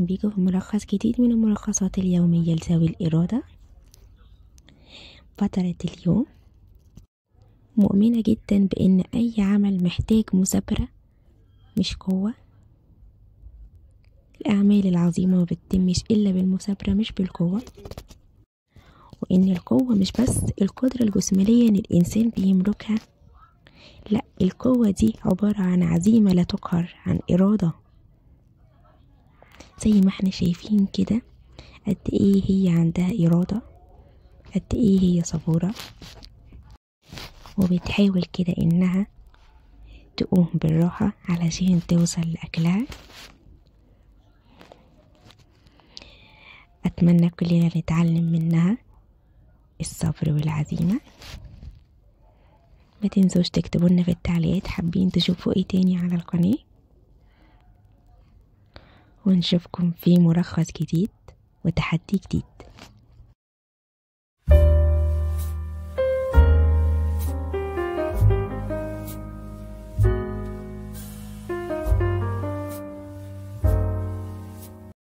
بيكم في ملخص جديد من الملخصات اليومية لذوي الإرادة فترة اليوم مؤمنة جدا بأن أي عمل محتاج مثابرة مش قوة الأعمال العظيمة ما بتتمش إلا بالمثابرة مش بالقوة وإن القوة مش بس القدرة الجسمانية إن الإنسان بيملكها لا القوة دي عبارة عن عزيمة لا تقهر عن إرادة زي ما احنا شايفين كده قد ايه هي عندها إرادة قد ايه هي صبورة وبتحاول كده انها تقوم بالراحة علشان توصل لأكلها أتمنى كلنا نتعلم منها الصبر والعزيمة ما تنسوش تكتبوا لنا في التعليقات حابين تشوفوا ايه تاني على القناة ونشوفكم في ملخص جديد وتحدي جديد